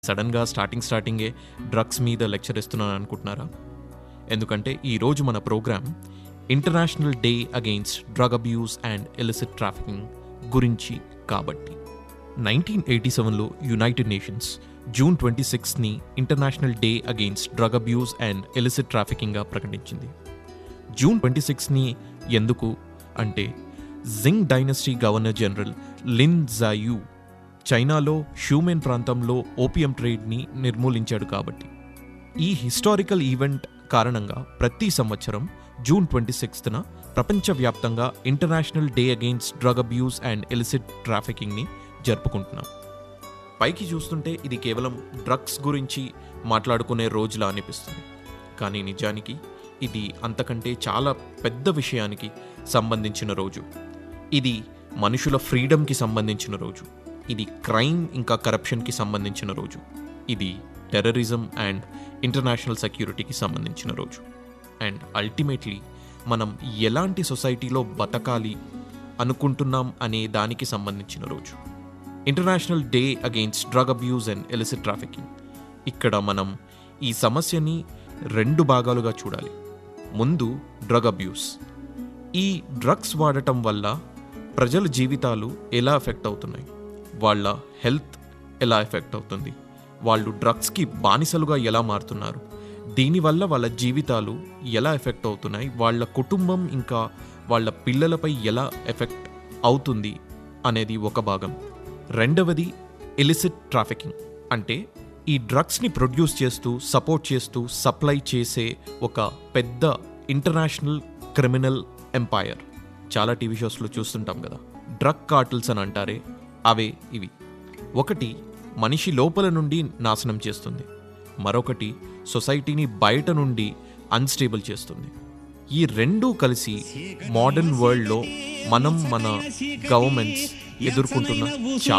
సడన్గా స్టార్టింగ్ స్టార్టింగే డ్రగ్స్ మీద లెక్చర్ ఇస్తున్నాను అనుకుంటున్నారా ఎందుకంటే ఈరోజు మన programme international day against drug abuse and illicit trafficking గురించి కాబట్టి నైన్టీన్ ఎయిటీ సెవెన్లో యునైటెడ్ నేషన్స్ జూన్ ట్వంటీ సిక్స్ని international day against drug abuse and illicit ట్రాఫికింగ్గా ప్రకటించింది జూన్ ట్వంటీ సిక్స్ని ఎందుకు అంటే Qing dynasty governor general Lin జాయు చైనాలో షూమెన్ ప్రాంతంలో ఓపియం ట్రేడ్ని నిర్మూలించాడు కాబట్టి ఈ హిస్టారికల్ ఈవెంట్ కారణంగా ప్రతి సంవత్సరం జూన్ ట్వంటీ సిక్స్త్న ప్రపంచవ్యాప్తంగా international day against drug abuse and illicit ట్రాఫికింగ్ని జరుపుకుంటున్నాం పైకి చూస్తుంటే ఇది కేవలం డ్రగ్స్ గురించి మాట్లాడుకునే రోజులా అనిపిస్తుంది కానీ నిజానికి ఇది అంతకంటే చాలా పెద్ద విషయానికి సంబంధించిన రోజు ఇది మనుషుల ఫ్రీడమ్కి సంబంధించిన రోజు ఇది క్రైమ్ ఇంకా కరప్షన్కి సంబంధించిన రోజు ఇది టెర్రరిజం అండ్ ఇంటర్నేషనల్ సెక్యూరిటీకి సంబంధించిన రోజు అండ్ అల్టిమేట్లీ మనం ఎలాంటి సొసైటీలో బతకాలి అనుకుంటున్నాం అనే దానికి సంబంధించిన రోజు international day against drug abuse and illicit trafficking ఇక్కడ మనం ఈ సమస్యని రెండు భాగాలుగా చూడాలి ముందు డ్రగ్ అబ్యూస్ ఈ డ్రగ్స్ వాడటం వల్ల ప్రజల జీవితాలు ఎలా ఎఫెక్ట్ అవుతున్నాయి వాళ్ళ హెల్త్ ఎలా ఎఫెక్ట్ అవుతుంది వాళ్ళు డ్రగ్స్కి బానిసలుగా ఎలా మారుతున్నారు దీనివల్ల వాళ్ళ జీవితాలు ఎలా ఎఫెక్ట్ అవుతున్నాయి వాళ్ళ కుటుంబం ఇంకా వాళ్ళ పిల్లలపై ఎలా ఎఫెక్ట్ అవుతుంది అనేది ఒక భాగం రెండవది ఎలిసిట్ ట్రాఫికింగ్ అంటే ఈ డ్రగ్స్ని ప్రొడ్యూస్ చేస్తూ సపోర్ట్ చేస్తూ సప్లై చేసే ఒక పెద్ద ఇంటర్నేషనల్ క్రిమినల్ ఎంపైర్ చాలా టీవీ షోస్లో చూస్తుంటాం కదా డ్రగ్ కార్టిల్స్ అని అంటారే అవే ఇవి ఒకటి మనిషి లోపల నుండి నాశనం చేస్తుంది మరొకటి సొసైటీని బయట నుండి అన్స్టేబుల్ చేస్తుంది ఈ రెండూ కలిసి మోడర్న్ వరల్డ్లో మనం మన గవర్నమెంట్స్ ఎదుర్కొంటున్న చాలా